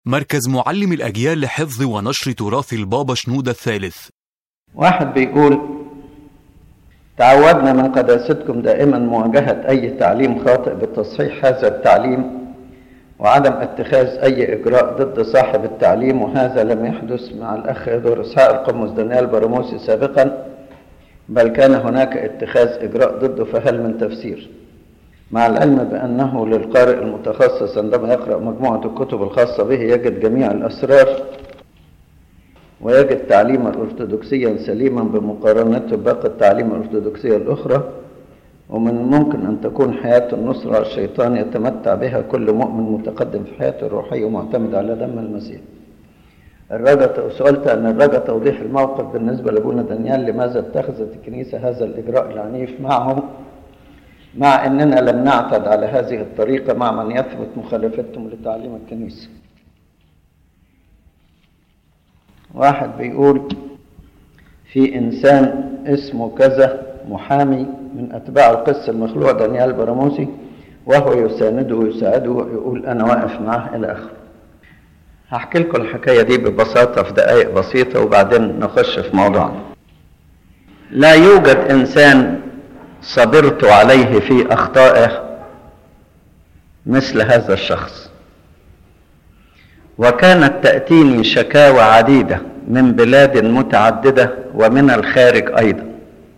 مركز معلم الأجيال لحفظ ونشر تراث البابا شنودة الثالث واحد بيقول تعودنا من قداستكم دائما مواجهة أي تعليم خاطئ بتصحيح هذا التعليم وعدم اتخاذ أي إجراء ضد صاحب التعليم وهذا لم يحدث مع الأخ يدور إسحاق القمص دانيال براموسي سابقا بل كان هناك اتخاذ إجراء ضده فهل من تفسير مع العلم بأنه للقارئ المتخصص عندما يقرأ مجموعة الكتب الخاصة به يجد جميع الأسرار ويجد تعليما أرثوذكسيا سليما بمقارنته بباقي التعليم الأرثوذكسية الأخرى ومن الممكن أن تكون حياة النصرة على الشيطان يتمتع بها كل مؤمن متقدم في حياته الروحية ومعتمد على دم المسيح الرجا سئلت أن الرجا توضيح الموقف بالنسبة لأبونا دانيال لماذا اتخذت الكنيسة هذا الإجراء العنيف معه مع أننا لم نعتد على هذه الطريقة مع من يثبت مخالفتهم لتعليم الكنيسة واحد بيقول في إنسان اسمه كذا محامي من أتباع القس المخلوع دانيال براموسي وهو يسانده ويساعده ويقول أنا واقف معاه إلى آخره هحكي لكم الحكاية دي ببساطة في دقائق بسيطة وبعدين نخش في موضوعنا لا يوجد إنسان صبرت عليه في أخطائه مثل هذا الشخص وكانت تأتيني شكاوى عديدة من بلاد متعددة ومن الخارج أيضا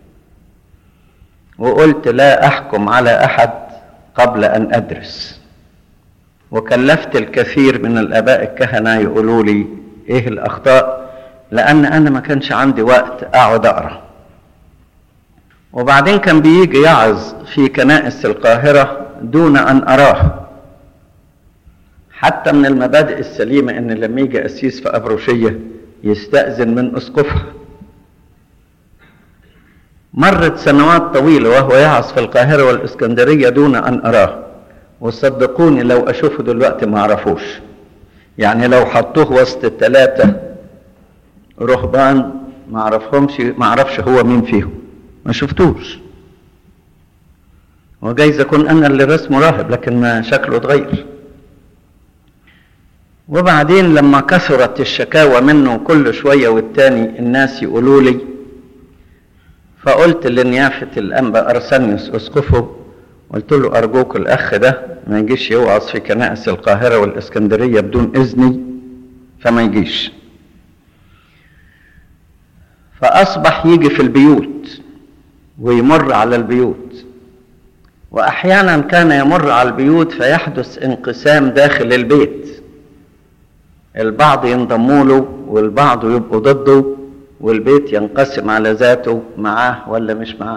وقلت لا أحكم على أحد قبل أن أدرس وكلفت الكثير من الآباء الكهنة يقولوا لي إيه الأخطاء لأن أنا ما كانش عندي وقت أقعد أقرأ وبعدين كان بيجي يعظ في كنائس القاهرة دون أن أراه حتى من المبادئ السليمة إن لما يجي قسيس في أبروشية يستأذن من أسقفها مرت سنوات طويلة وهو يعظ في القاهرة والإسكندرية دون أن أراه وصدقوني لو أشوفه دلوقتي ما أعرفوش يعني لو حطوه وسط الثلاثة رهبان ما أعرفهمش ما أعرفش هو مين فيهم ما شفتوش وجايز أكون أنا اللي رسمه راهب لكن ما شكله اتغير وبعدين لما كثرت الشكاوى منه كل شوية والتاني الناس يقولوا لي فقلت لنيافة الأنبا أرسنيوس أسقفه قلت له أرجوك الأخ ده ما يجيش يوعظ في كنائس القاهرة والإسكندرية بدون إذني فما يجيش فأصبح يجي في البيوت ويمر على البيوت وأحيانا كان يمر على البيوت فيحدث انقسام داخل البيت البعض ينضموا له والبعض يبقوا ضده والبيت ينقسم على ذاته معاه ولا مش معاه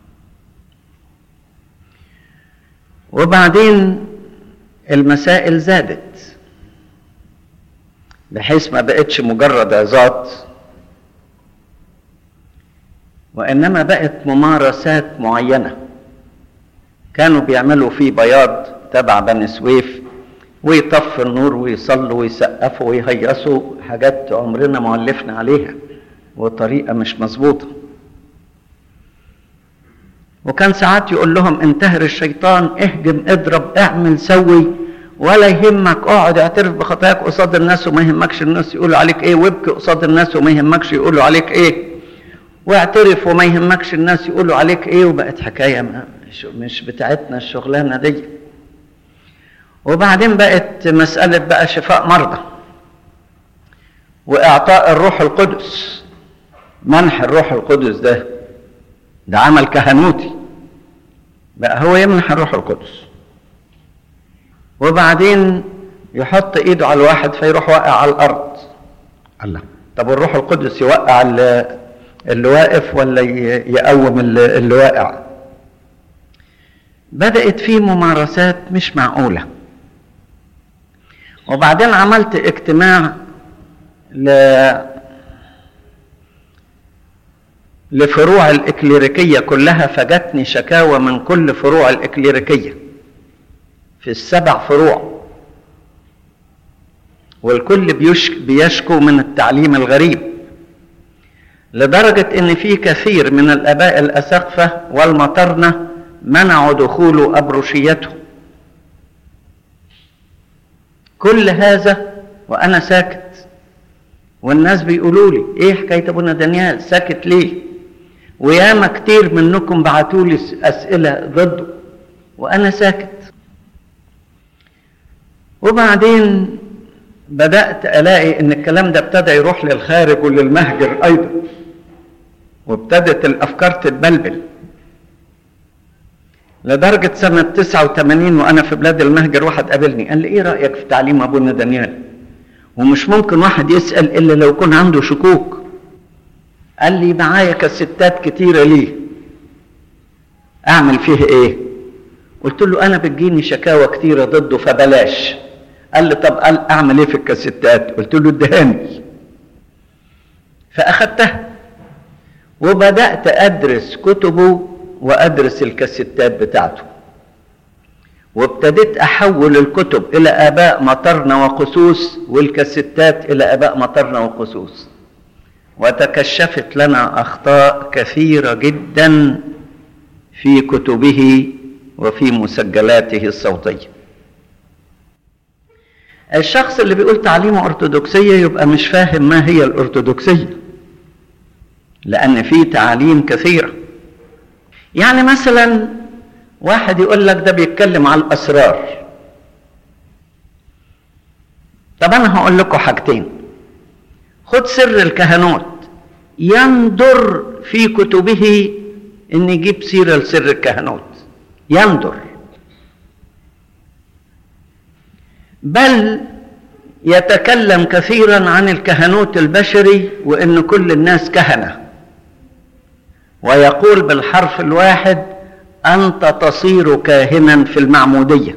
وبعدين المسائل زادت بحيث ما بقتش مجرد عظات وانما بقت ممارسات معينه كانوا بيعملوا فيه بياض تبع بني سويف ويطفوا النور ويصلوا ويسقفوا ويهيصوا حاجات عمرنا ما ولفنا عليها وطريقه مش مظبوطه وكان ساعات يقول لهم انتهر الشيطان اهجم اضرب اعمل سوي ولا يهمك اقعد اعترف بخطاياك قصاد الناس وما يهمكش الناس يقولوا عليك ايه وابكي قصاد الناس وما يهمكش يقولوا عليك ايه واعترف وما يهمكش الناس يقولوا عليك ايه وبقت حكايه مش بتاعتنا الشغلانه دي وبعدين بقت مساله بقى شفاء مرضى واعطاء الروح القدس منح الروح القدس ده ده عمل كهنوتي بقى هو يمنح الروح القدس وبعدين يحط ايده على الواحد فيروح واقع على الارض الله طب الروح القدس يوقع اللي واقف ولا يقوم اللي واقع بدأت في ممارسات مش معقولة وبعدين عملت اجتماع ل لفروع الإكليريكية كلها فجتني شكاوى من كل فروع الإكليريكية في السبع فروع والكل بيشكو من التعليم الغريب لدرجة إن في كثير من الآباء الأسقفة والمطرنة منعوا دخول أبروشيته كل هذا وانا ساكت والناس بيقولوا لي ايه حكايه ابونا دانيال ساكت ليه وياما كتير منكم بعتوا لي اسئله ضده وانا ساكت وبعدين بدات الاقي ان الكلام ده ابتدى يروح للخارج وللمهجر ايضا وابتدت الافكار تتبلبل لدرجة سنة 89 وأنا في بلاد المهجر واحد قابلني قال لي إيه رأيك في تعليم أبونا دانيال؟ ومش ممكن واحد يسأل إلا لو يكون عنده شكوك. قال لي معايا كستات كتيرة ليه؟ أعمل فيه إيه؟ قلت له أنا بتجيني شكاوى كتيرة ضده فبلاش. قال لي طب قال أعمل إيه في الكاسيتات؟ قلت له ادهاني. فأخدتها وبدأت أدرس كتبه وادرس الكاسيتات بتاعته وابتديت احول الكتب الى اباء مطرنا وقسوس والكاسيتات الى اباء مطرنا وقسوس وتكشفت لنا اخطاء كثيره جدا في كتبه وفي مسجلاته الصوتيه الشخص اللي بيقول تعليمه ارثوذكسيه يبقى مش فاهم ما هي الارثوذكسيه لان في تعاليم كثيره يعني مثلا واحد يقول لك ده بيتكلم على الاسرار طب انا هقول لكم حاجتين خد سر الكهنوت يندر في كتبه ان يجيب سيره لسر الكهنوت يندر بل يتكلم كثيرا عن الكهنوت البشري وان كل الناس كهنه ويقول بالحرف الواحد انت تصير كاهنا في المعموديه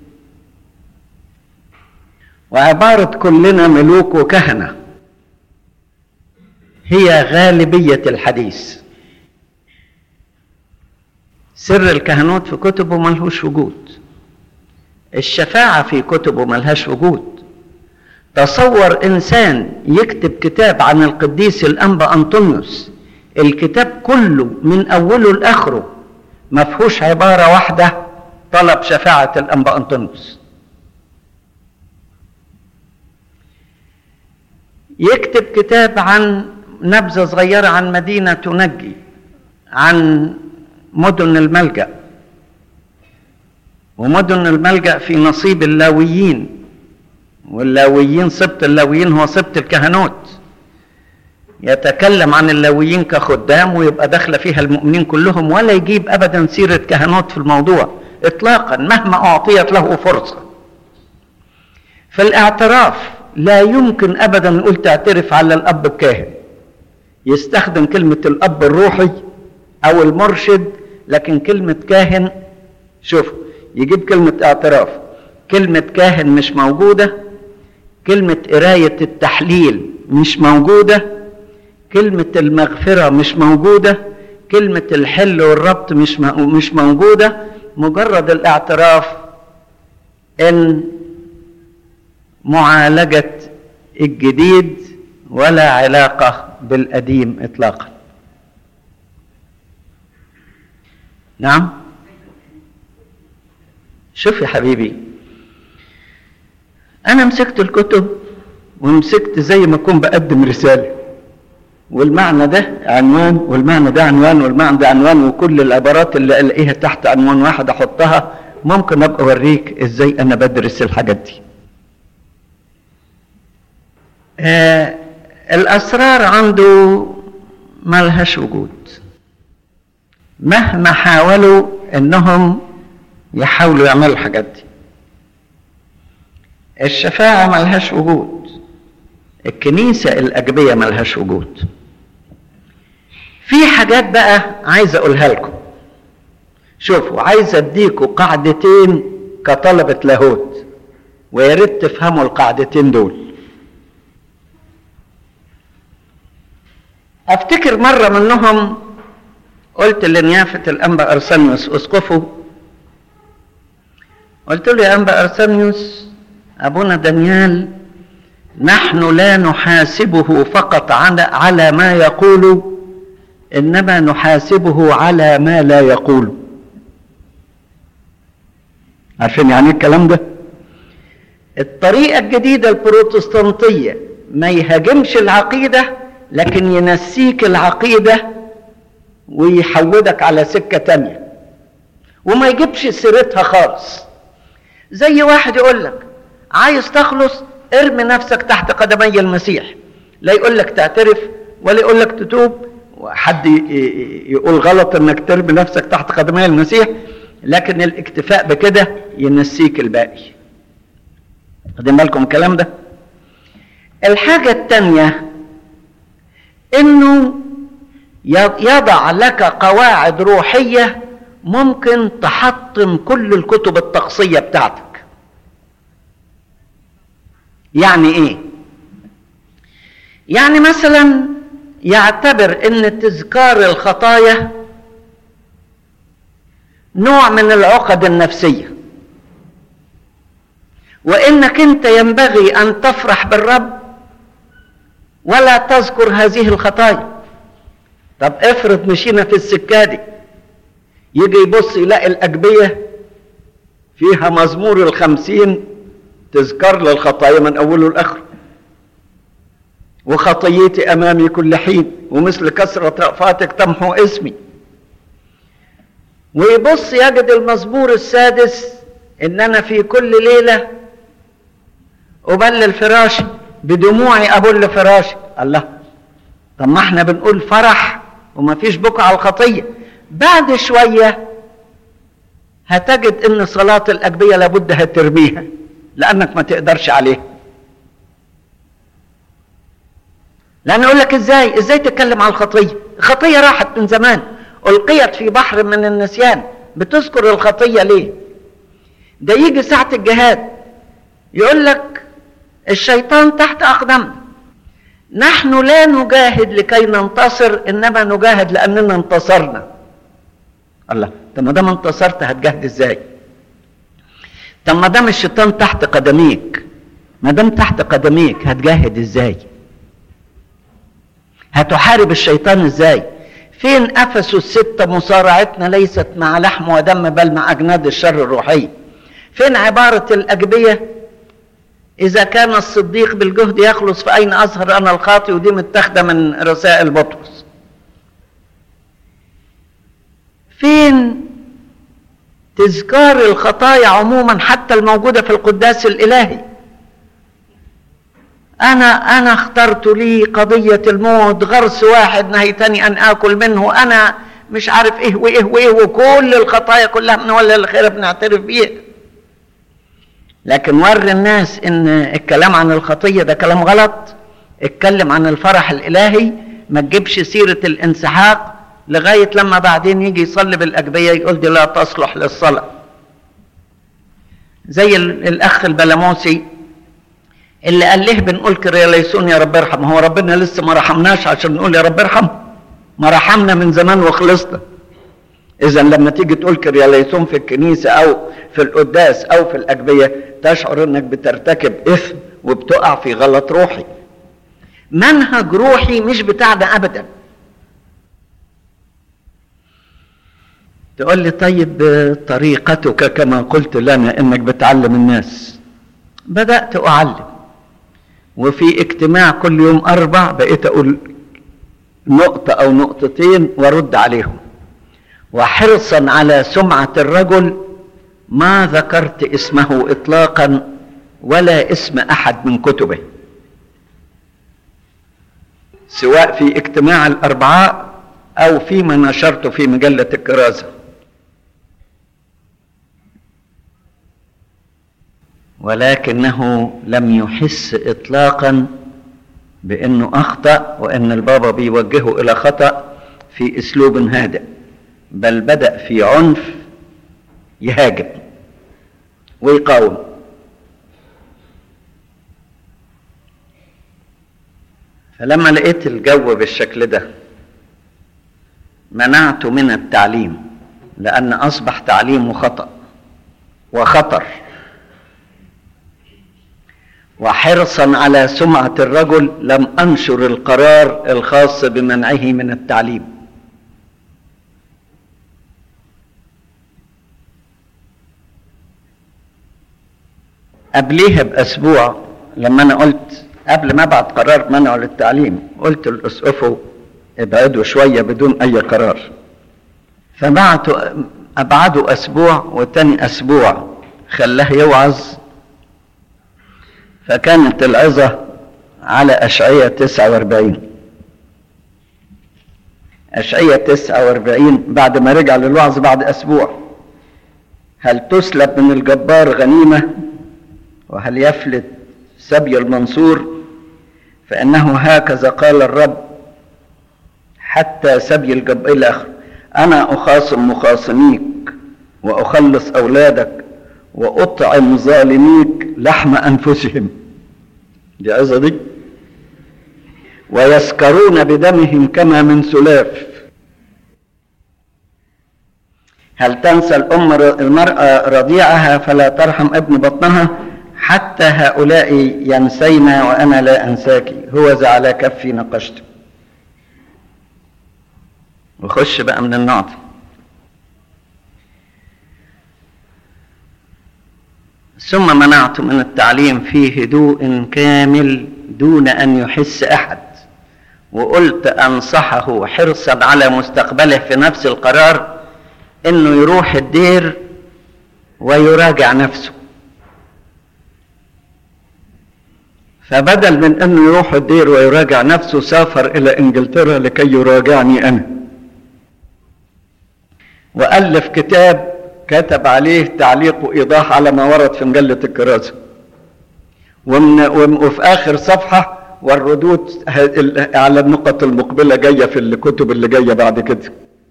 وعباره كلنا ملوك وكهنه هي غالبيه الحديث سر الكهنوت في كتبه ملهوش وجود الشفاعه في كتبه ملهاش وجود تصور انسان يكتب كتاب عن القديس الانبا انطونيوس الكتاب كله من اوله لاخره ما فيهوش عباره واحده طلب شفاعه الانبا انطونيوس يكتب كتاب عن نبذه صغيره عن مدينه تنجي عن مدن الملجا ومدن الملجا في نصيب اللاويين واللاويين سبط اللاويين هو سبط الكهنوت يتكلم عن اللاويين كخدام ويبقى داخله فيها المؤمنين كلهم ولا يجيب ابدا سيره كهنوت في الموضوع اطلاقا مهما اعطيت له فرصه فالاعتراف لا يمكن ابدا نقول تعترف على الاب الكاهن يستخدم كلمه الاب الروحي او المرشد لكن كلمه كاهن شوف يجيب كلمه اعتراف كلمه كاهن مش موجوده كلمه قرايه التحليل مش موجوده كلمة المغفرة مش موجودة كلمة الحل والربط مش مش موجودة مجرد الاعتراف ان معالجة الجديد ولا علاقة بالقديم اطلاقا نعم شوف يا حبيبي انا مسكت الكتب ومسكت زي ما اكون بقدم رساله والمعنى ده عنوان والمعنى ده عنوان والمعنى ده عنوان وكل العبارات اللي الاقيها تحت عنوان واحد احطها ممكن ابقى اوريك ازاي انا بدرس الحاجات دي آه الاسرار عنده ملهاش وجود مهما حاولوا انهم يحاولوا يعملوا الحاجات دي الشفاعة ملهاش وجود الكنيسة الأجبية ملهاش وجود في حاجات بقى عايز أقولها لكم شوفوا عايز أديكوا قاعدتين كطلبة لاهوت ويا ريت تفهموا القاعدتين دول أفتكر مرة منهم قلت لنيافة الأنبا أرسنيوس أسقفه قلت له يا أنبا أرسنيوس أبونا دانيال نحن لا نحاسبه فقط على على ما يقول انما نحاسبه على ما لا يقول عارفين يعني الكلام ده الطريقة الجديدة البروتستانتية ما يهاجمش العقيدة لكن ينسيك العقيدة ويحودك على سكة تانية وما يجيبش سيرتها خالص زي واحد يقول لك عايز تخلص ارمي نفسك تحت قدمي المسيح لا يقول لك تعترف ولا يقول لك تتوب حد يقول غلط انك ترمي نفسك تحت قدمي المسيح لكن الاكتفاء بكده ينسيك الباقي خدين بالكم الكلام ده الحاجة التانية انه يضع لك قواعد روحية ممكن تحطم كل الكتب التقصية بتاعتك يعني ايه يعني مثلا يعتبر ان تذكار الخطايا نوع من العقد النفسيه وانك انت ينبغي ان تفرح بالرب ولا تذكر هذه الخطايا طب افرض مشينا في السكه دي يجي يبص يلاقي الاجبيه فيها مزمور الخمسين تذكر للخطايا من اوله لاخره وخطيتي امامي كل حين ومثل كثره رأفاتك تمحو اسمي ويبص يجد المزمور السادس ان انا في كل ليله ابلل فراشي بدموعي ابل فراشي الله طب ما احنا بنقول فرح وما فيش بكى على الخطيه بعد شويه هتجد ان صلاه الاجبيه لابد هترميها لانك ما تقدرش عليها لان يقول لك ازاي ازاي تتكلم على الخطيه الخطيه راحت من زمان القيت في بحر من النسيان بتذكر الخطيه ليه ده يجي ساعه الجهاد يقول لك الشيطان تحت اقدامنا نحن لا نجاهد لكي ننتصر انما نجاهد لاننا انتصرنا الله طب ما دام انتصرت هتجاهد ازاي طب ما دام الشيطان تحت قدميك ما دام تحت قدميك هتجاهد ازاي هتحارب الشيطان ازاي فين افسس الستة مصارعتنا ليست مع لحم ودم بل مع اجناد الشر الروحي فين عبارة الاجبية اذا كان الصديق بالجهد يخلص فاين اظهر انا الخاطئ ودي متاخده من رسائل بطرس فين تذكار الخطايا عموما حتى الموجوده في القداس الالهي انا انا اخترت لي قضيه الموت غرس واحد نهيتني ان اكل منه انا مش عارف ايه وايه وايه وكل الخطايا كلها من ولا الخير بنعترف بيها لكن وري الناس ان الكلام عن الخطيه ده كلام غلط اتكلم عن الفرح الالهي ما تجيبش سيره الانسحاق لغايه لما بعدين يجي يصلي بالاجبيه يقول دي لا تصلح للصلاه زي الاخ البلاموسي اللي قال ليه بنقول كرياليسون يا رب ارحم هو ربنا لسه ما رحمناش عشان نقول يا رب ارحم ما رحمنا من زمان وخلصنا اذا لما تيجي تقول كرياليسون في الكنيسه او في القداس او في الاجبيه تشعر انك بترتكب اثم وبتقع في غلط روحي منهج روحي مش بتاعنا ابدا تقول لي طيب طريقتك كما قلت لنا انك بتعلم الناس بدات اعلم وفي اجتماع كل يوم اربع بقيت اقول نقطه او نقطتين وارد عليهم وحرصا على سمعه الرجل ما ذكرت اسمه اطلاقا ولا اسم احد من كتبه سواء في اجتماع الاربعاء او فيما نشرته في مجله الكرازه ولكنه لم يحس اطلاقا بانه اخطا وان البابا بيوجهه الى خطا في اسلوب هادئ بل بدا في عنف يهاجم ويقاوم فلما لقيت الجو بالشكل ده منعت من التعليم لان اصبح تعليمه خطا وخطر وحرصا على سمعه الرجل لم انشر القرار الخاص بمنعه من التعليم قبليها بأسبوع لما أنا قلت قبل ما أبعت قرار منع للتعليم قلت للأسقفه ابعدوا شوية بدون أي قرار فبعتوا أبعدوا أسبوع وتاني أسبوع خلاه يوعظ فكانت العظة على أشعية 49 أشعية 49 بعد ما رجع للوعظ بعد أسبوع هل تسلب من الجبار غنيمة وهل يفلت سبي المنصور فإنه هكذا قال الرب حتى سبي الجبار إلى آخره أنا أخاصم مخاصميك وأخلص أولادك وأطعم ظالميك لحم أنفسهم دي عظة دي ويسكرون بدمهم كما من سلاف هل تنسى الأم المرأة رضيعها فلا ترحم ابن بطنها حتى هؤلاء ينسين وأنا لا أنساك هو ذا على كفي نقشت وخش بقى من النقطة ثم منعت من التعليم في هدوء كامل دون أن يحس أحد وقلت أنصحه حرصا على مستقبله في نفس القرار انه يروح الدير ويراجع نفسه فبدل من انه يروح الدير ويراجع نفسه سافر الى انجلترا لكي يراجعني انا والف كتاب كتب عليه تعليق وايضاح على ما ورد في مجله الكراسه ومن وفي اخر صفحه والردود على النقط المقبله جايه في الكتب اللي جايه بعد كده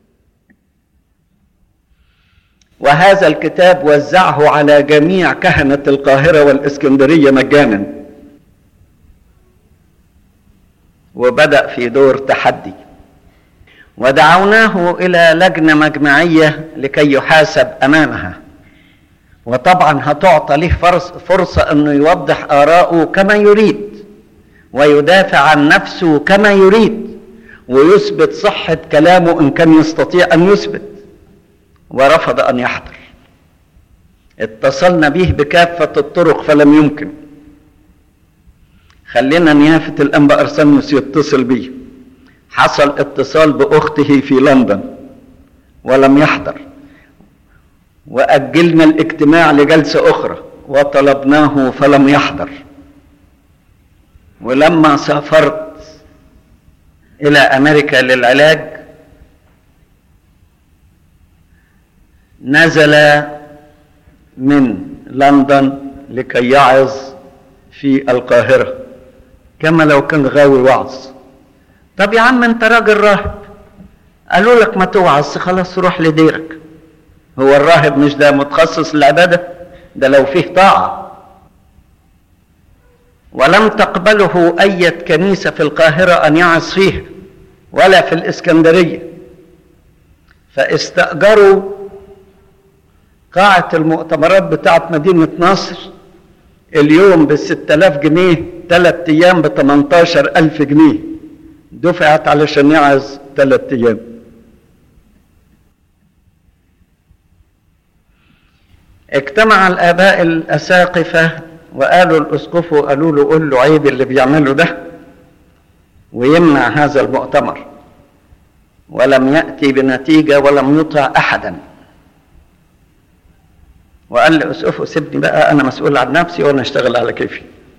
وهذا الكتاب وزعه على جميع كهنة القاهرة والإسكندرية مجانا وبدأ في دور تحدي ودعوناه إلى لجنة مجمعية لكي يحاسب أمامها وطبعا هتعطى له فرصة أنه يوضح آراءه كما يريد ويدافع عن نفسه كما يريد ويثبت صحة كلامه إن كان يستطيع أن يثبت ورفض ان يحضر اتصلنا به بكافه الطرق فلم يمكن خلينا نيافه الانبا ارسنيوس يتصل بي حصل اتصال باخته في لندن ولم يحضر واجلنا الاجتماع لجلسه اخرى وطلبناه فلم يحضر ولما سافرت الى امريكا للعلاج نزل من لندن لكي يعظ في القاهرة كما لو كان غاوي وعظ طب يا عم انت راجل راهب قالوا لك ما توعظ خلاص روح لديرك هو الراهب مش ده متخصص العبادة ده لو فيه طاعة ولم تقبله أي كنيسة في القاهرة أن يعظ فيها ولا في الإسكندرية فاستأجروا قاعة المؤتمرات بتاعت مدينة نصر اليوم بالستة آلاف جنيه ثلاث أيام بتمنتاشر ألف جنيه دفعت علشان يعظ ثلاث أيام اجتمع الآباء الأساقفة وقالوا الأسقف وقالوا له قول له عيب اللي بيعمله ده ويمنع هذا المؤتمر ولم يأتي بنتيجة ولم يطع أحدا وقال لي اسقفه سيبني بقى انا مسؤول عن نفسي وانا اشتغل على كيفي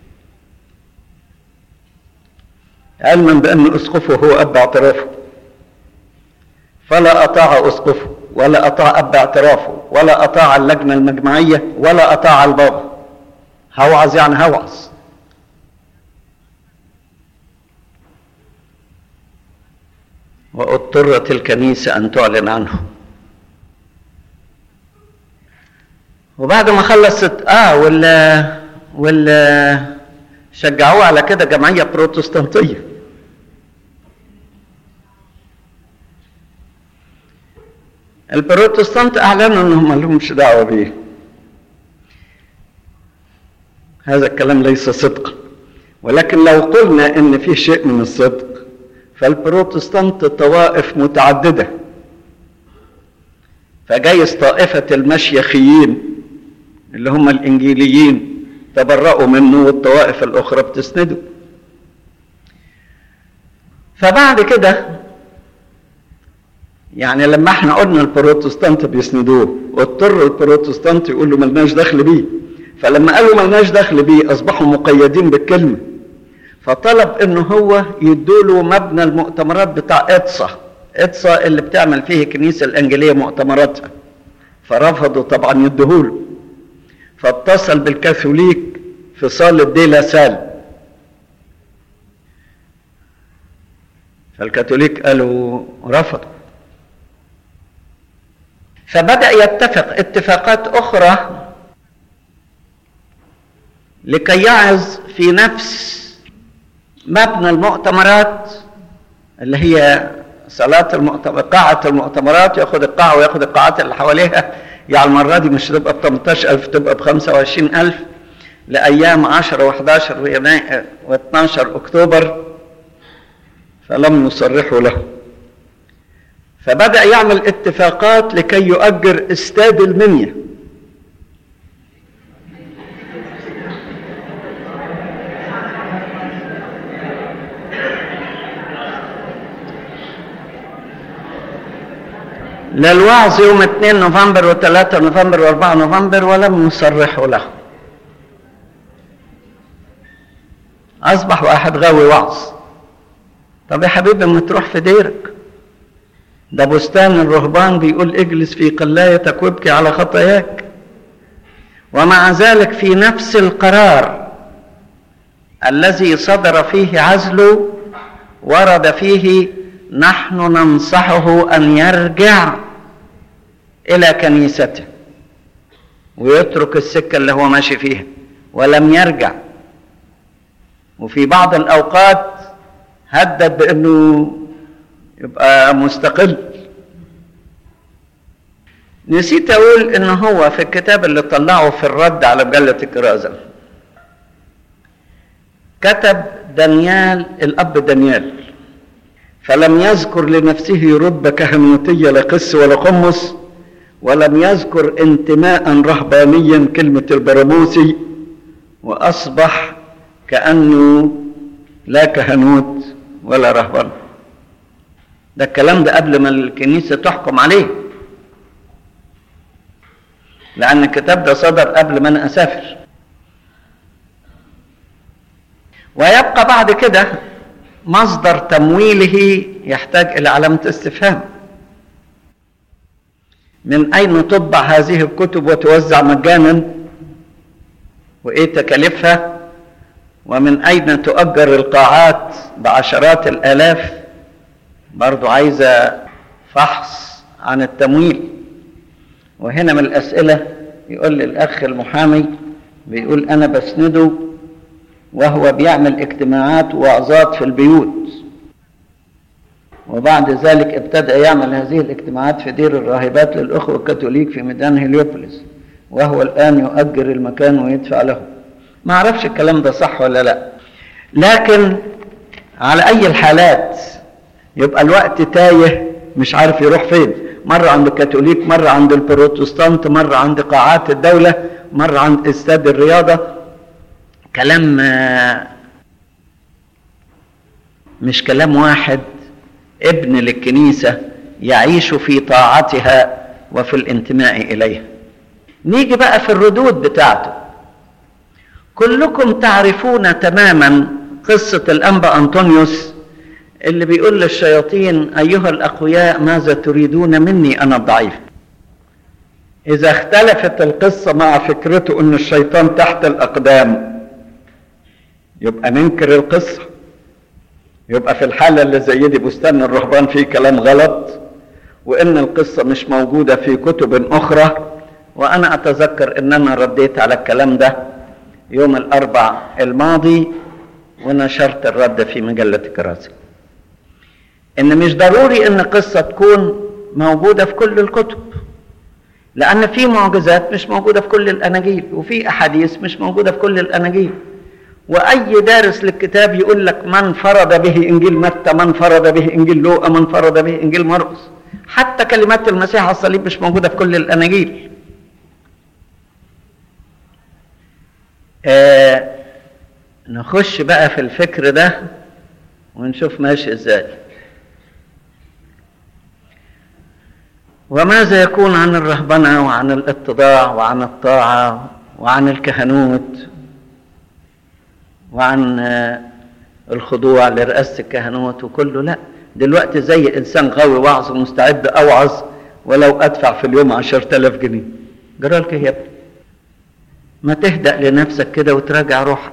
علما بان اسقفه هو اب اعترافه فلا اطاع اسقفه ولا اطاع اب اعترافه ولا اطاع اللجنه المجمعيه ولا اطاع البابا هوعظ يعني هوعظ واضطرت الكنيسه ان تعلن عنه وبعد ما خلصت اه ولا ولا شجعوه على كده جمعيه بروتستانتيه البروتستانت اعلنوا انهم ما لهمش دعوه بيه هذا الكلام ليس صدقا ولكن لو قلنا ان فيه شيء من الصدق فالبروتستانت طوائف متعدده فجايز طائفه المشيخيين اللي هم الانجيليين تبرأوا منه والطوائف الأخرى بتسنده فبعد كده يعني لما احنا قلنا البروتستانت بيسندوه واضطر البروتستانت يقولوا ملناش دخل بيه فلما قالوا ملناش دخل بيه اصبحوا مقيدين بالكلمه فطلب ان هو يدوله مبنى المؤتمرات بتاع اطسا اطسا اللي بتعمل فيه الكنيسه الانجيليه مؤتمراتها فرفضوا طبعا يديهوله فاتصل بالكاثوليك في صالة دي لا سال فالكاثوليك قالوا رفضوا فبدأ يتفق اتفاقات أخرى لكي يعظ في نفس مبنى المؤتمرات اللي هي صلاة المؤتمر قاعة المؤتمرات ياخد القاعة وياخد القاعات اللي حواليها يعني المرة دي مش تبقى ب 18000 تبقى ب 25000 لأيام 10 و11 ويناير و12 أكتوبر فلم يصرحوا له فبدأ يعمل اتفاقات لكي يؤجر استاد المنيا للوعظ يوم 2 نوفمبر و3 نوفمبر و4 نوفمبر ولم يصرحوا له أصبح واحد غاوي وعظ طب يا حبيبي ما تروح في ديرك ده بستان الرهبان بيقول اجلس في قلايتك وابكي على خطاياك ومع ذلك في نفس القرار الذي صدر فيه عزله ورد فيه نحن ننصحه ان يرجع الى كنيسته ويترك السكه اللي هو ماشي فيها ولم يرجع وفي بعض الاوقات هدد بانه يبقى مستقل نسيت اقول ان هو في الكتاب اللي طلعه في الرد على مجله الكرازه كتب دانيال الاب دانيال فلم يذكر لنفسه رتبه كهنوتيه لا قس ولا قمص ولم يذكر انتماء رهبانيا كلمه البراموسي واصبح كانه لا كهنوت ولا رهبان ده الكلام ده قبل ما الكنيسة تحكم عليه لأن الكتاب ده صدر قبل ما أنا أسافر ويبقى بعد كده مصدر تمويله يحتاج إلى علامة استفهام من أين تطبع هذه الكتب وتوزع مجانا وإيه تكاليفها ومن أين تؤجر القاعات بعشرات الآلاف برضو عايزة فحص عن التمويل وهنا من الأسئلة يقول لي الأخ المحامي بيقول أنا بسنده وهو بيعمل اجتماعات ووعظات في البيوت وبعد ذلك ابتدأ يعمل هذه الاجتماعات في دير الراهبات للأخوة الكاثوليك في ميدان هليوبوليس وهو الآن يؤجر المكان ويدفع له ما أعرفش الكلام ده صح ولا لا لكن على أي الحالات يبقى الوقت تايه مش عارف يروح فين مرة عند الكاثوليك مرة عند البروتستانت مرة عند قاعات الدولة مرة عند استاد الرياضة كلام مش كلام واحد ابن للكنيسة يعيش في طاعتها وفي الانتماء إليها نيجي بقى في الردود بتاعته كلكم تعرفون تماما قصة الأنبا أنطونيوس اللي بيقول للشياطين أيها الأقوياء ماذا تريدون مني أنا الضعيف إذا اختلفت القصة مع فكرته أن الشيطان تحت الأقدام يبقى ننكر القصة يبقى في الحالة اللي زي دي بستان الرهبان فيه كلام غلط وإن القصة مش موجودة في كتب أخرى وأنا أتذكر أن أنا رديت على الكلام ده يوم الأربع الماضي ونشرت الرد في مجلة الكراسي ان مش ضروري ان قصة تكون موجودة في كل الكتب لان في معجزات مش موجودة في كل الاناجيل وفي احاديث مش موجودة في كل الاناجيل واي دارس للكتاب يقول لك من فرض به انجيل متى من فرض به انجيل لوقا من فرض به انجيل مرقس حتى كلمات المسيح على الصليب مش موجودة في كل الاناجيل آه نخش بقى في الفكر ده ونشوف ماشي ازاي وماذا يكون عن الرهبنة وعن الاتضاع وعن الطاعة وعن الكهنوت وعن الخضوع لرئاسة الكهنوت وكله لا دلوقتي زي إنسان غاوي وعظ ومستعد أوعظ ولو أدفع في اليوم عشرة آلاف جنيه جرالك يا ابني ما تهدأ لنفسك كده وتراجع روحك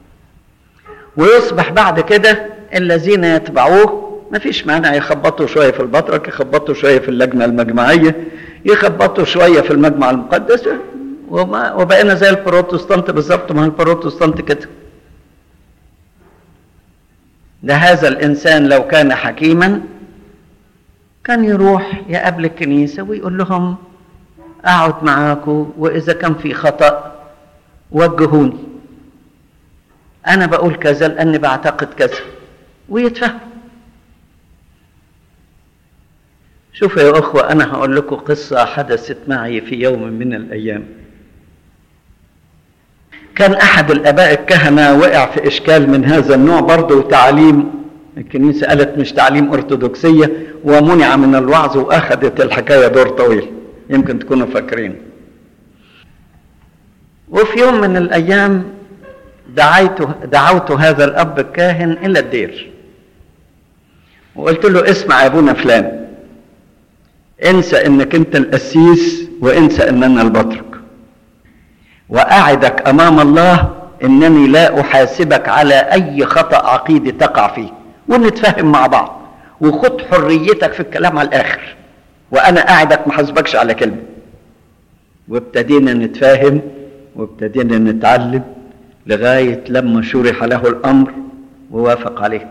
ويصبح بعد كده الذين يتبعوه ما فيش مانع يخبطوا شوية في البطرك يخبطوا شوية في اللجنة المجمعية يخبطوا شوية في المجمع المقدس وما وبقينا زي البروتستانت بالظبط ما هو البروتستانت كده ده هذا الإنسان لو كان حكيما كان يروح يقابل الكنيسة ويقول لهم أقعد معاكم وإذا كان في خطأ وجهوني أنا بقول كذا لأني بعتقد كذا ويتفهم شوفوا يا أخوة أنا هقول لكم قصة حدثت معي في يوم من الأيام كان أحد الآباء الكهنة وقع في إشكال من هذا النوع برضه تعليم الكنيسة قالت مش تعليم أرثوذكسية ومنع من الوعظ وأخذت الحكاية دور طويل يمكن تكونوا فاكرين وفي يوم من الأيام دعيت دعوت هذا الأب الكاهن إلى الدير وقلت له اسمع يا أبونا فلان انسى انك انت القسيس وانسى ان انا البطرك واعدك امام الله انني لا احاسبك على اي خطا عقيدي تقع فيه ونتفاهم مع بعض وخد حريتك في الكلام على الاخر وانا اعدك ما حاسبكش على كلمه وابتدينا نتفاهم وابتدينا نتعلم لغايه لما شرح له الامر ووافق عليه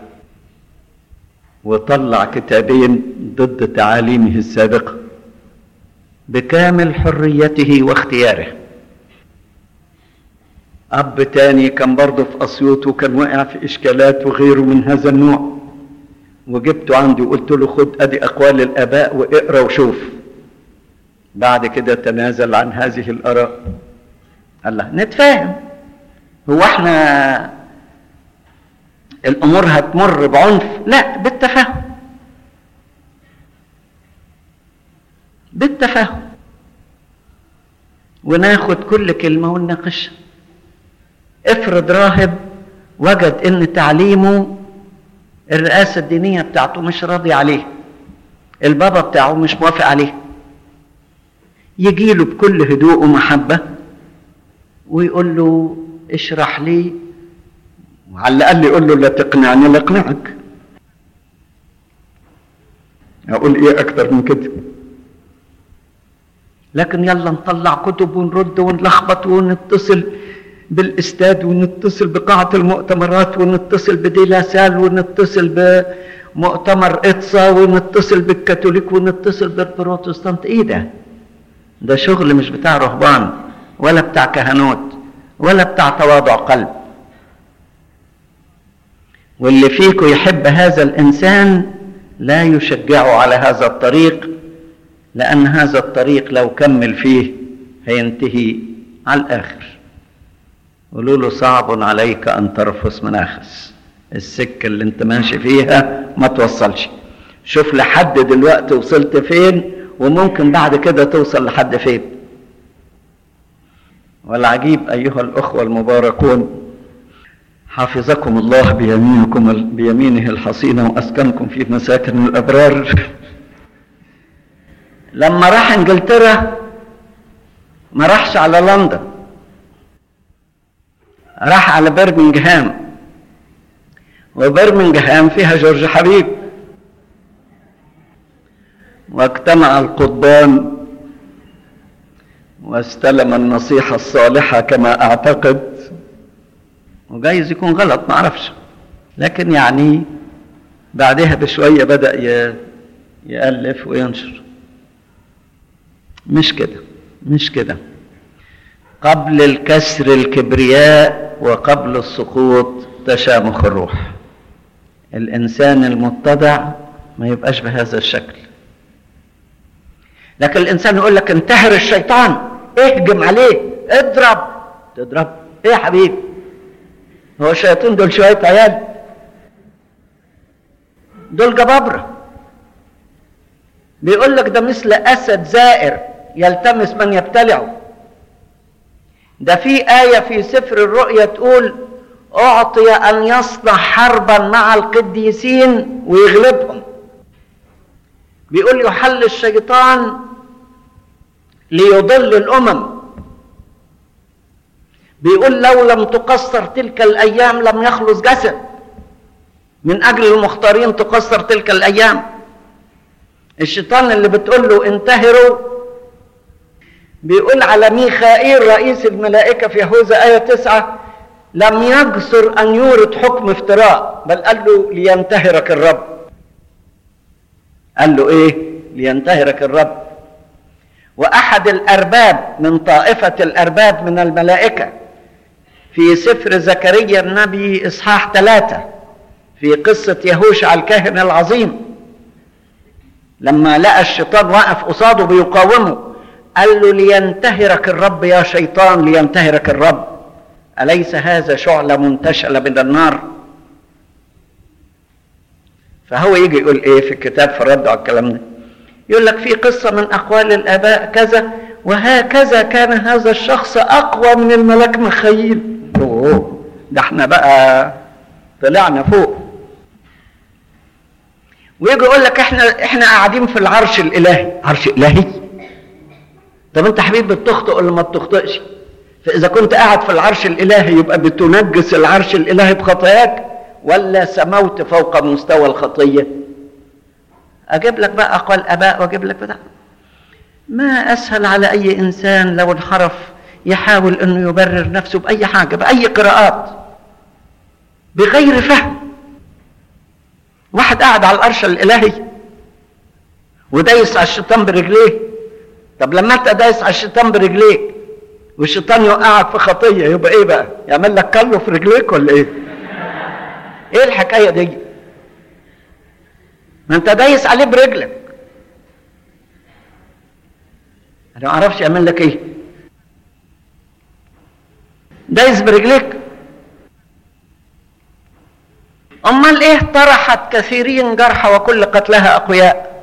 وطلع كتابين ضد تعاليمه السابقه بكامل حريته واختياره أب تاني كان برضه في أسيوط وكان واقع في إشكالات وغيره من هذا النوع وجبته عندي وقلت له خد أدي أقوال الآباء واقرأ وشوف بعد كده تنازل عن هذه الآراء قال له نتفاهم هو احنا الأمور هتمر بعنف لا بالتفاهم بالتفاهم وناخد كل كلمة ونناقشها افرض راهب وجد ان تعليمه الرئاسة الدينية بتاعته مش راضي عليه البابا بتاعه مش موافق عليه يجيله بكل هدوء ومحبة ويقول له اشرح لي وعلى الأقل يقول له لا تقنعني لا اقنعك أقول إيه أكتر من كده لكن يلا نطلع كتب ونرد ونلخبط ونتصل بالاستاد ونتصل بقاعة المؤتمرات ونتصل بديلاسال ونتصل بمؤتمر إتسا ونتصل بالكاثوليك ونتصل بالبروتستانت ايه ده ده شغل مش بتاع رهبان ولا بتاع كهنوت ولا بتاع تواضع قلب واللي فيكم يحب هذا الإنسان لا يشجعه على هذا الطريق لأن هذا الطريق لو كمل فيه هينتهي على الآخر قولوا له صعب عليك أن ترفس مناخس السكة اللي انت ماشي فيها ما توصلش شوف لحد دلوقتي وصلت فين وممكن بعد كده توصل لحد فين والعجيب أيها الأخوة المباركون حفظكم الله بيمينكم بيمينه الحصينة وأسكنكم في مساكن الأبرار لما راح انجلترا ما راحش على لندن راح على برمنجهام وبرمنجهام فيها جورج حبيب واجتمع القضبان واستلم النصيحة الصالحة كما أعتقد وجايز يكون غلط ما اعرفش لكن يعني بعدها بشوية بدأ يألف وينشر مش كده مش كده قبل الكسر الكبرياء وقبل السقوط تشامخ الروح الإنسان المتضع ما يبقاش بهذا الشكل لكن الإنسان يقول لك انتهر الشيطان اهجم عليه اضرب تضرب ايه يا حبيبي هو الشياطين دول شويه عيال دول جبابره بيقول لك ده مثل اسد زائر يلتمس من يبتلعه ده في آية في سفر الرؤيا تقول أعطي أن يصنع حربا مع القديسين ويغلبهم بيقول يحل الشيطان ليضل الأمم بيقول لو لم تقصر تلك الأيام لم يخلص جسد من أجل المختارين تقصر تلك الأيام الشيطان اللي بتقول له انتهروا بيقول على ميخائيل رئيس الملائكة في يهوذا آية تسعة لم يجسر أن يورد حكم افتراء بل قال له لينتهرك الرب قال له إيه لينتهرك الرب وأحد الأرباب من طائفة الأرباب من الملائكة في سفر زكريا النبي إصحاح ثلاثة في قصة يهوشع الكاهن العظيم لما لقى الشيطان واقف قصاده بيقاومه قال له لينتهرك الرب يا شيطان لينتهرك الرب أليس هذا شعلة منتشلة من النار فهو يجي يقول ايه في الكتاب في الرد على الكلام ده يقول لك في قصة من أقوال الآباء كذا وهكذا كان هذا الشخص أقوى من الملاك مخيل أوه ده احنا بقى طلعنا فوق ويجي يقول لك احنا احنا قاعدين في العرش الالهي عرش الهي طب انت حبيبي بتخطئ ولا ما بتخطئش فاذا كنت قاعد في العرش الالهي يبقى بتنجس العرش الالهي بخطاياك ولا سموت فوق مستوى الخطيه اجيب لك بقى اقوال اباء واجيب لك بتاع ما اسهل على اي انسان لو انحرف يحاول انه يبرر نفسه باي حاجه باي قراءات بغير فهم واحد قاعد على الارش الالهي ودايس على الشيطان برجليه طب لما انت دايس على الشيطان برجليك والشيطان يوقعك في خطيه يبقى ايه بقى يعمل لك كله في رجليك ولا ايه ايه الحكايه دي ما انت دايس عليه برجلك انا ما اعرفش يعمل لك ايه دايس برجليك امال ايه طرحت كثيرين جرحى وكل قتلها اقوياء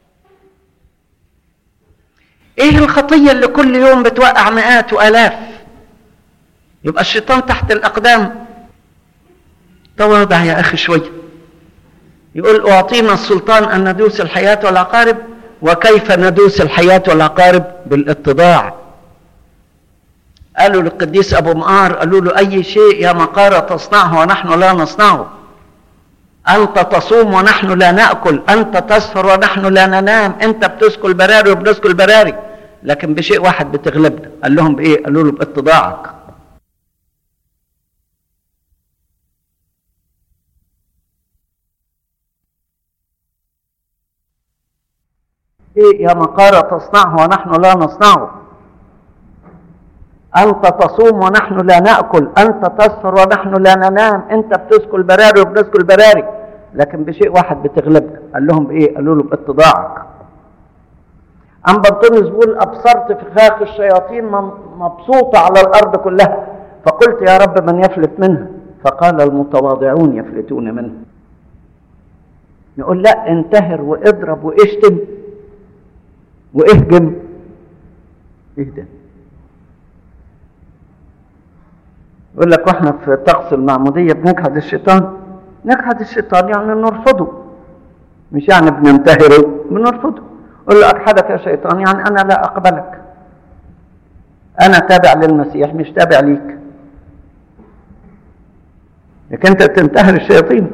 ايه الخطيه اللي كل يوم بتوقع مئات والاف يبقى الشيطان تحت الاقدام تواضع يا اخي شويه يقول اعطينا السلطان ان ندوس الحياه والعقارب وكيف ندوس الحياه والعقارب بالاتضاع قالوا للقديس ابو مقار قالوا له اي شيء يا مقاره تصنعه ونحن لا نصنعه أنت تصوم ونحن لا نأكل أنت تسهر ونحن لا ننام أنت بتسكل البراري وبنسكل البراري لكن بشيء واحد بتغلبنا قال لهم بإيه قالوا له باتضاعك إيه يا مقارة تصنعه ونحن لا نصنعه أنت تصوم ونحن لا نأكل أنت تسهر ونحن لا ننام أنت بتسكل البراري وبنسكل البراري لكن بشيء واحد بتغلبنا قال لهم بايه قالوا له باتضاعك أم بطرس بيقول أبصرت فخاخ الشياطين مبسوطة على الأرض كلها فقلت يا رب من يفلت منها فقال المتواضعون يفلتون منها نقول لا انتهر واضرب واشتم واهجم ايه ده يقول لك واحنا في طقس المعمودية بنجحد الشيطان نجحد الشيطان يعني نرفضه مش يعني بننتهره بنرفضه قل له أجحدك يا شيطان يعني أنا لا أقبلك أنا تابع للمسيح مش تابع ليك لكن أنت تنتهر الشياطين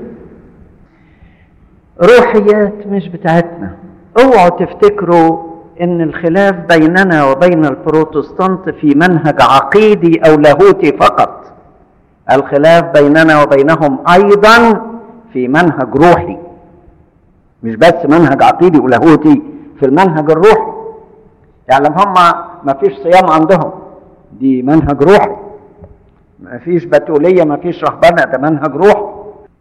روحيات مش بتاعتنا اوعوا تفتكروا ان الخلاف بيننا وبين البروتستانت في منهج عقيدي او لاهوتي فقط الخلاف بيننا وبينهم ايضا في منهج روحي مش بس منهج عقيدي ولاهوتي في المنهج الروحي يعني هم ما فيش صيام عندهم دي منهج روحي ما فيش بتولية ما فيش رهبنة ده منهج روحي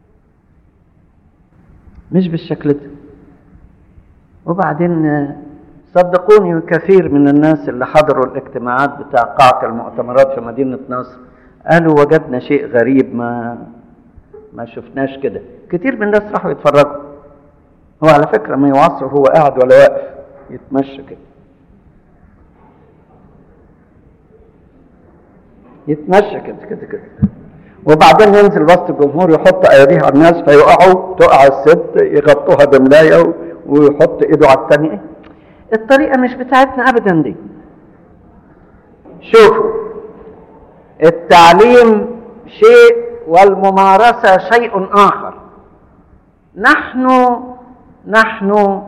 مش بالشكل ده وبعدين صدقوني كثير من الناس اللي حضروا الاجتماعات بتاع قاعة المؤتمرات في مدينة نصر قالوا وجدنا شيء غريب ما ما شفناش كده كتير من الناس راحوا يتفرجوا هو على فكرة ما يوصل هو قاعد ولا واقف يتمشى كده يتمشى كده كده كده وبعدين ينزل وسط الجمهور يحط ايديه على الناس فيقعوا تقع الست يغطوها بملايه ويحط ايده على الثانيه الطريقه مش بتاعتنا ابدا دي شوفوا التعليم شيء والممارسه شيء اخر نحن نحن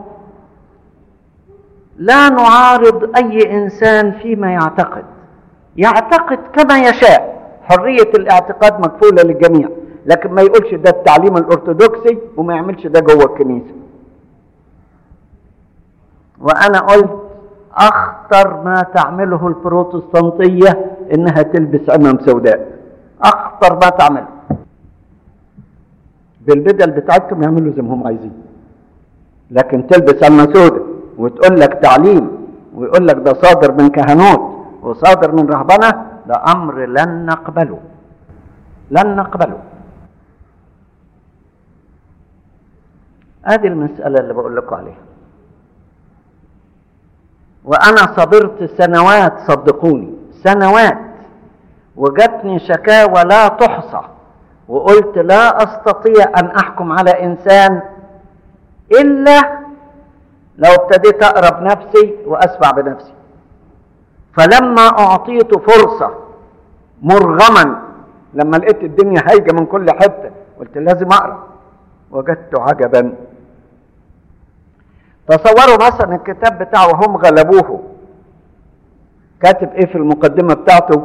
لا نعارض اي انسان فيما يعتقد يعتقد كما يشاء حرية الاعتقاد مكفولة للجميع لكن ما يقولش ده التعليم الأرثوذكسي وما يعملش ده جوه الكنيسة وأنا قلت أخطر ما تعمله البروتستانتية إنها تلبس عمم سوداء أخطر ما تعمله بالبدل بتاعتهم يعملوا زي ما هم عايزين لكن تلبس عمة سوداء وتقول لك تعليم ويقول لك ده صادر من كهنوت وصادر من رهبنه ده امر لن نقبله لن نقبله هذه المسألة اللي بقول لكم عليها وأنا صبرت سنوات صدقوني سنوات وجتني شكاوى لا تحصى وقلت لا أستطيع أن أحكم على إنسان إلا لو ابتديت أقرب نفسي وأسمع بنفسي فلما أعطيت فرصة مرغما لما لقيت الدنيا هايجة من كل حتة قلت لازم أقرأ وجدت عجبا تصوروا مثلا الكتاب بتاعه وهم غلبوه كاتب ايه في المقدمة بتاعته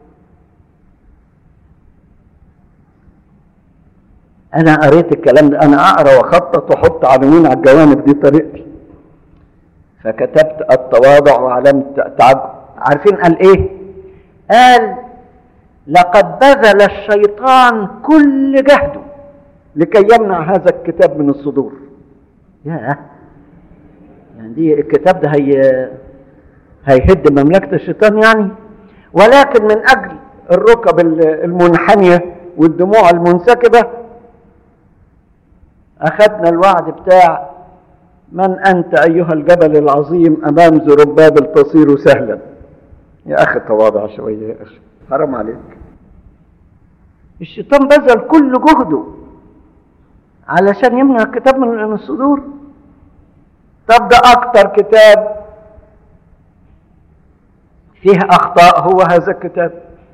انا قريت الكلام ده انا اقرا واخطط واحط عناوين على الجوانب دي طريقتي فكتبت التواضع وعلامة التعجب عارفين قال ايه قال لقد بذل الشيطان كل جهده لكي يمنع هذا الكتاب من الصدور ياه يعني دي الكتاب ده هي هيهد مملكة الشيطان يعني ولكن من أجل الركب المنحنية والدموع المنسكبة أخذنا الوعد بتاع من أنت أيها الجبل العظيم أمام زربابل تصير سهلا يا أخي تواضع شوية يا أخي حرام عليك الشيطان بذل كل جهده علشان يمنع الكتاب من الصدور طب ده أكتر كتاب فيه أخطاء هو هذا الكتاب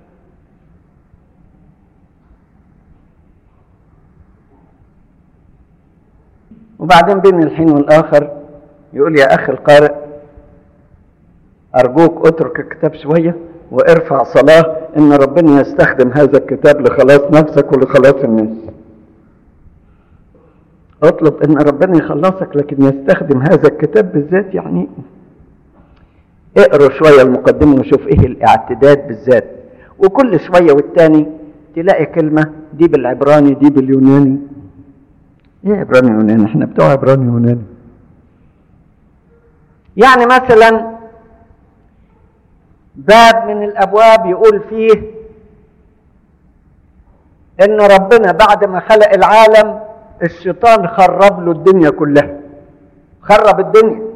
وبعدين بين الحين والآخر يقول يا أخي القارئ أرجوك اترك الكتاب شوية وارفع صلاة إن ربنا يستخدم هذا الكتاب لخلاص نفسك ولخلاص الناس اطلب إن ربنا يخلصك لكن يستخدم هذا الكتاب بالذات يعني اقروا شوية المقدمة وشوف ايه الاعتداد بالذات وكل شوية والتاني تلاقي كلمة دي بالعبراني دي باليوناني ايه عبراني يوناني احنا بتوع عبراني يوناني يعني مثلا باب من الابواب يقول فيه ان ربنا بعد ما خلق العالم الشيطان خرب له الدنيا كلها خرب الدنيا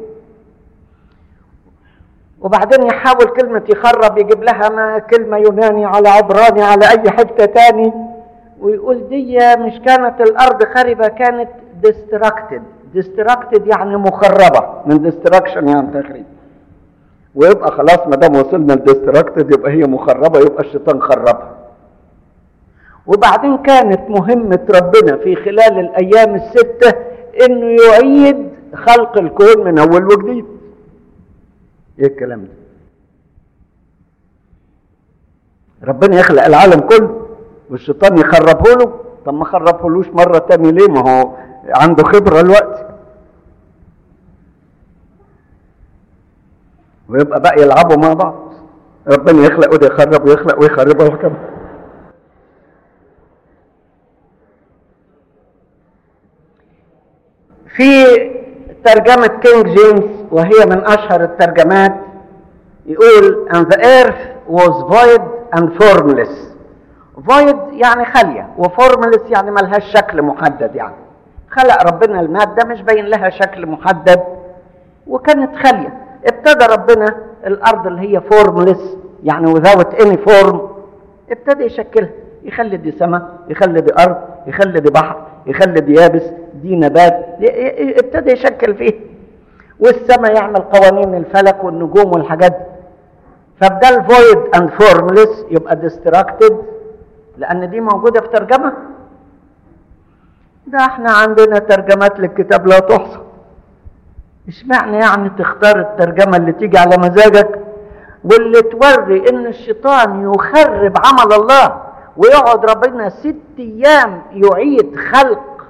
وبعدين يحاول كلمة يخرب يجيب لها ما كلمة يوناني على عبراني على أي حتة تاني ويقول دي مش كانت الأرض خربة كانت ديستراكتد ديستراكتد يعني مخربة من ديستراكشن يعني تخريب ويبقى خلاص ما دام وصلنا لديستراكتد يبقى هي مخربة يبقى الشيطان خربها وبعدين كانت مهمة ربنا في خلال الأيام الستة إنه يعيد خلق الكون من أول وجديد ايه الكلام ده ربنا يخلق العالم كله والشيطان يخربه له طب ما خربهولوش مرة تاني ليه ما هو عنده خبرة الوقت ويبقى بقى يلعبوا مع بعض ربنا يخلق وده يخرب ويخلق ويخربها وكمان في ترجمة كينج جيمس وهي من أشهر الترجمات يقول and the earth was void and formless فويد يعني خالية وفورملس يعني ملهاش شكل محدد يعني خلق ربنا المادة مش باين لها شكل محدد وكانت خالية ابتدى ربنا الأرض اللي هي فورملس يعني without any form ابتدى يشكلها يخلي دي سماء يخلي دي أرض يخلي دي بحر يخلي دي يابس دي نبات ابتدى يشكل فيه والسماء يعمل قوانين الفلك والنجوم والحاجات دي فبدل void and formless يبقى distracted لأن دي موجودة في ترجمة ده احنا عندنا ترجمات للكتاب لا تحصى اشمعنى يعني تختار الترجمة اللي تيجي على مزاجك واللي توري ان الشيطان يخرب عمل الله ويقعد ربنا ست ايام يعيد خلق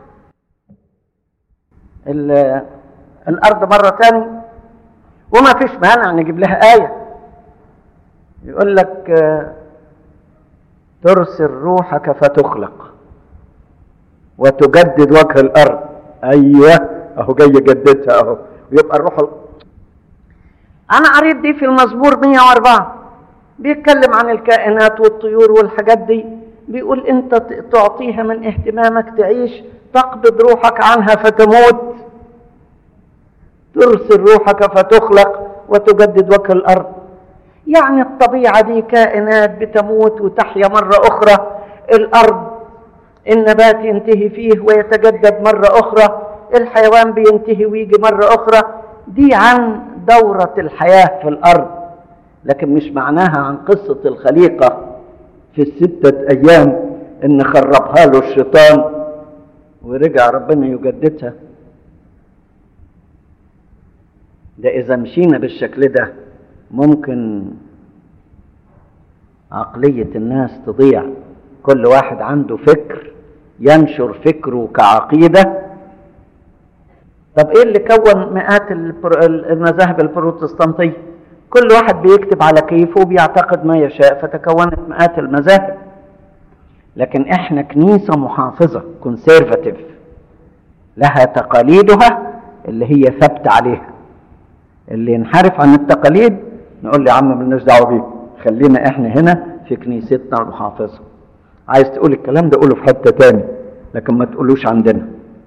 الارض مرة تاني وما فيش مانع نجيب لها آية يقول لك ترسل روحك فتخلق وتجدد وجه الارض ايوه اهو جاي يجددها اهو ويبقى الروح ال... انا قريت دي في المزمور 104 بيتكلم عن الكائنات والطيور والحاجات دي بيقول انت تعطيها من اهتمامك تعيش تقبض روحك عنها فتموت ترسل روحك فتخلق وتجدد وجه الارض يعني الطبيعه دي كائنات بتموت وتحيا مره اخرى الارض النبات ينتهي فيه ويتجدد مرة أخرى الحيوان بينتهي ويجي مرة أخرى دي عن دورة الحياة في الأرض لكن مش معناها عن قصة الخليقة في الستة أيام إن خربها له الشيطان ورجع ربنا يجددها ده إذا مشينا بالشكل ده ممكن عقلية الناس تضيع كل واحد عنده فكر ينشر فكره كعقيدة طب ايه اللي كون مئات المذاهب البروتستانتية كل واحد بيكتب على كيفه وبيعتقد ما يشاء فتكونت مئات المذاهب لكن احنا كنيسة محافظة كونسيرفاتيف لها تقاليدها اللي هي ثابتة عليها اللي ينحرف عن التقاليد نقول له يا عم ملناش دعوة بيه خلينا احنا هنا في كنيستنا المحافظة عايز تقول الكلام ده قوله في حتة تاني لكن ما تقولوش عندنا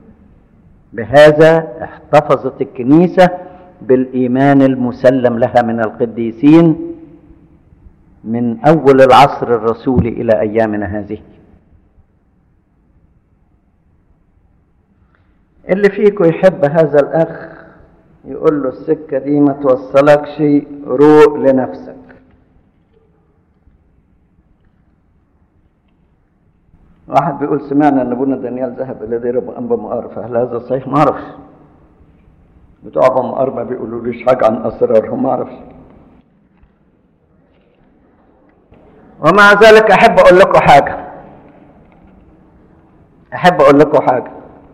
بهذا احتفظت الكنيسة بالإيمان المسلم لها من القديسين من أول العصر الرسولي إلى أيامنا هذه اللي فيكم يحب هذا الأخ يقول له السكة دي ما توصلكش روق لنفسك واحد بيقول سمعنا ان ابونا دانيال ذهب الى دير ابو انبا مقار فهل هذا صحيح؟ ما اعرفش. بتوع ابو مقار ما بيقولوليش حاجه عن اسرارهم ما اعرفش. ومع ذلك احب اقول لكم حاجه. احب اقول لكم حاجه.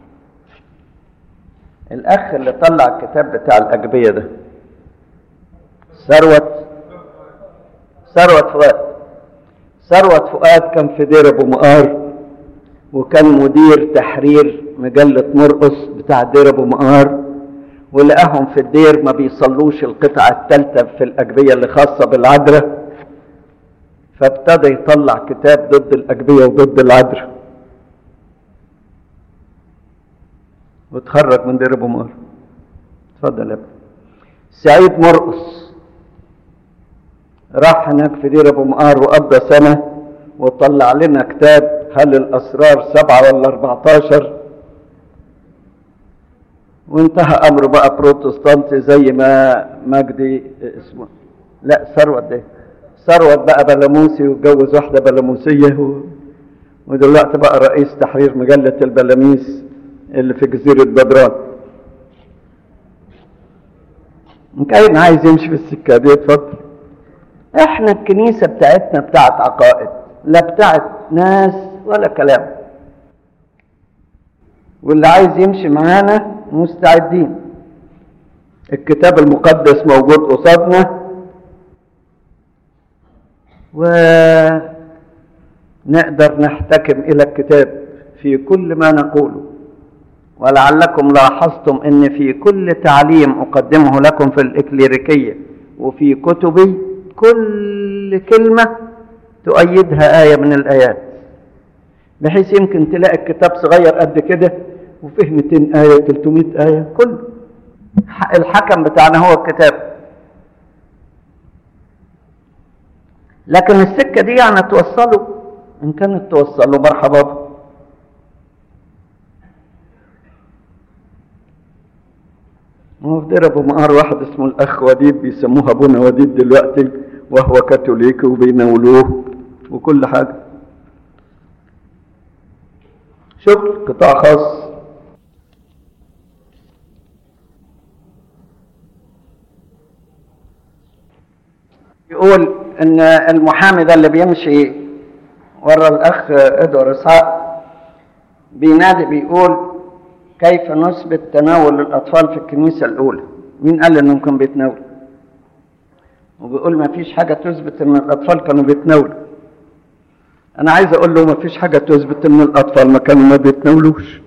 الاخ اللي طلع الكتاب بتاع الاجبيه ده ثروت ثروت فؤاد ثروت فؤاد كان في دير ابو مقار وكان مدير تحرير مجلة مرقص بتاع دير ابو مقار ولقاهم في الدير ما بيصلوش القطعة الثالثة في الأجبية اللي خاصة بالعذراء فابتدى يطلع كتاب ضد الأجبية وضد العذراء وتخرج من دير ابو مقار اتفضل يا ابني سعيد مرقص راح هناك في دير ابو مقار وقضى سنة وطلع لنا كتاب هل الأسرار سبعة ولا أربعتاشر وانتهى أمره بقى بروتستانتي زي ما مجدي اسمه لا ثروت ده ثروت بقى بلاموسي واتجوز واحدة بلاموسية و... ودلوقتي بقى رئيس تحرير مجلة البلاميس اللي في جزيرة بدران إن كان عايز يمشي في السكة دي اتفضل احنا الكنيسة بتاعتنا بتاعت عقائد لا بتاعت ناس ولا كلام واللي عايز يمشي معانا مستعدين الكتاب المقدس موجود قصادنا ونقدر نحتكم إلى الكتاب في كل ما نقوله ولعلكم لاحظتم ان في كل تعليم اقدمه لكم في الاكليريكيه وفي كتبي كل كلمه تؤيدها ايه من الايات بحيث يمكن تلاقي الكتاب صغير قد كده وفيه 200 آية 300 آية كله الحكم بتاعنا هو الكتاب لكن السكة دي يعني توصله إن كانت توصله مرحبا به ما هو في دير ابو مقار واحد اسمه الاخ وديد بيسموه ابونا وديد دلوقتي وهو كاثوليكي وبيناولوه وكل حاجه شغل قطاع خاص يقول ان المحامي ده اللي بيمشي ورا الاخ ادوار اسحاق بينادي بيقول كيف نثبت تناول الأطفال في الكنيسة الأولى مين قال إنهم كانوا بيتناولوا وبيقول ما فيش حاجة تثبت إن الأطفال كانوا بيتناولوا أنا عايز أقول له ما فيش حاجة تثبت إن الأطفال ما كانوا ما بيتناولوش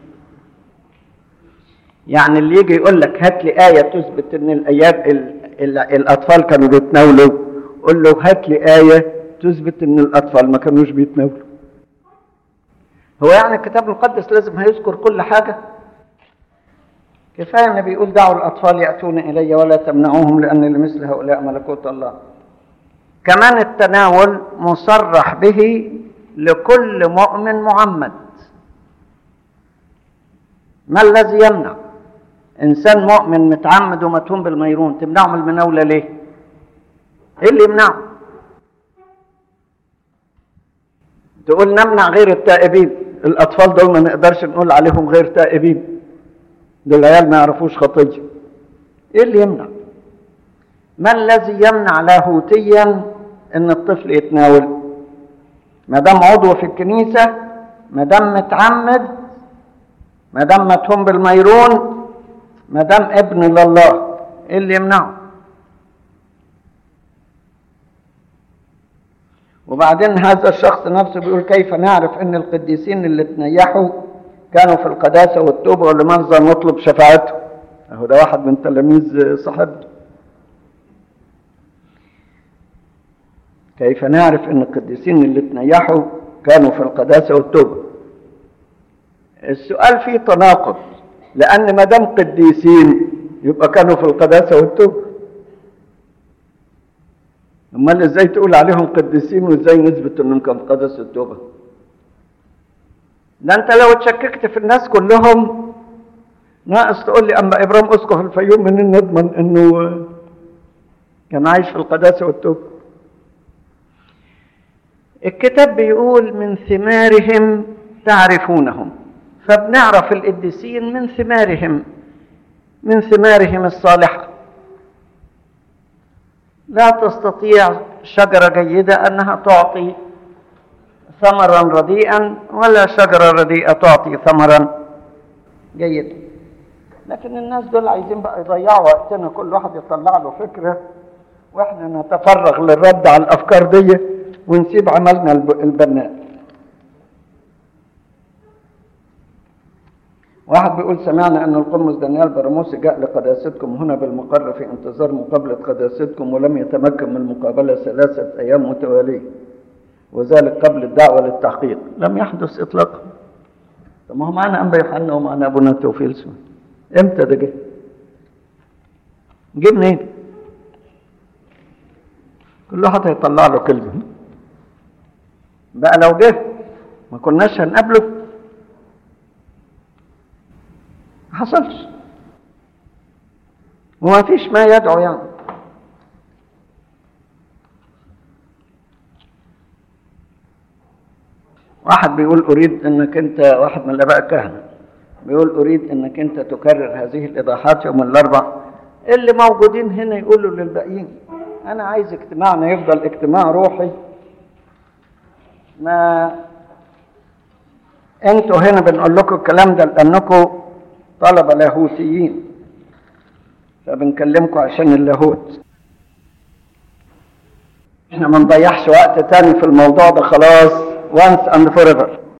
يعني اللي يجي يقول لك هات لي آية تثبت إن الآيات ال... ال... الأطفال كانوا بيتناولوا قول له هات لي آية تثبت إن الأطفال ما كانوش بيتناولوا هو يعني الكتاب المقدس لازم هيذكر كل حاجة كفاية أن بيقول دعوا الأطفال يأتون إلي ولا تمنعوهم لأن لمثل هؤلاء ملكوت الله كمان التناول مصرح به لكل مؤمن معمد ما الذي يمنع إنسان مؤمن متعمد ومتهم بالميرون تمنعه من المناولة ليه إيه اللي يمنعه تقول نمنع غير التائبين الأطفال دول ما نقدرش نقول عليهم غير تائبين دول العيال ما يعرفوش خطيه ايه اللي يمنع ما الذي يمنع لاهوتيا ان الطفل يتناول ما دام عضو في الكنيسه ما دام متعمد ما دام متهم بالميرون ما دام ابن لله ايه اللي يمنعه وبعدين هذا الشخص نفسه بيقول كيف نعرف ان القديسين اللي تنيحوا كانوا في القداسة والتوبة ولماذا نطلب شفاعته أهو ده واحد من تلاميذ صاحبته كيف نعرف أن القديسين اللي تنيحوا كانوا في القداسة والتوبة السؤال فيه تناقض لأن ما دام قديسين يبقى كانوا في القداسة والتوبة أمال إزاي تقول عليهم قديسين وإزاي نثبت أنهم كانوا في قداسة والتوبة ده انت لو اتشككت في الناس كلهم ناقص تقول لي اما ابراهيم اسقف الفيوم منين نضمن انه كان عايش في القداسه والتوبه الكتاب بيقول من ثمارهم تعرفونهم فبنعرف القديسين من ثمارهم من ثمارهم الصالحه لا تستطيع شجره جيده انها تعطي ثمرا رديئا ولا شجرة رديئة تعطي ثمرا جيدا لكن الناس دول عايزين بقى يضيعوا وقتنا كل واحد يطلع له فكرة واحنا نتفرغ للرد على الافكار دي ونسيب عملنا البناء واحد بيقول سمعنا ان القمص دانيال براموسي جاء لقداستكم هنا بالمقر في انتظار مقابلة قداستكم ولم يتمكن من المقابلة ثلاثة ايام متوالية وذلك قبل الدعوة للتحقيق لم يحدث إطلاقا طب ما هو معنا أنبا يوحنا ومعنا أبونا توفيل سوى إمتى ده جه؟ جه منين؟ كل واحد هيطلع له كلمة بقى لو جه ما كناش هنقابله ما حصلش وما فيش ما يدعو يعني واحد بيقول اريد انك انت واحد من الاباء الكهنه بيقول اريد انك انت تكرر هذه الايضاحات يوم الاربع اللي موجودين هنا يقولوا للباقيين انا عايز اجتماعنا يفضل اجتماع روحي ما انتوا هنا بنقول لكم الكلام ده لانكم طلبه لاهوتيين فبنكلمكم عشان اللاهوت احنا ما نضيعش وقت تاني في الموضوع ده خلاص once and forever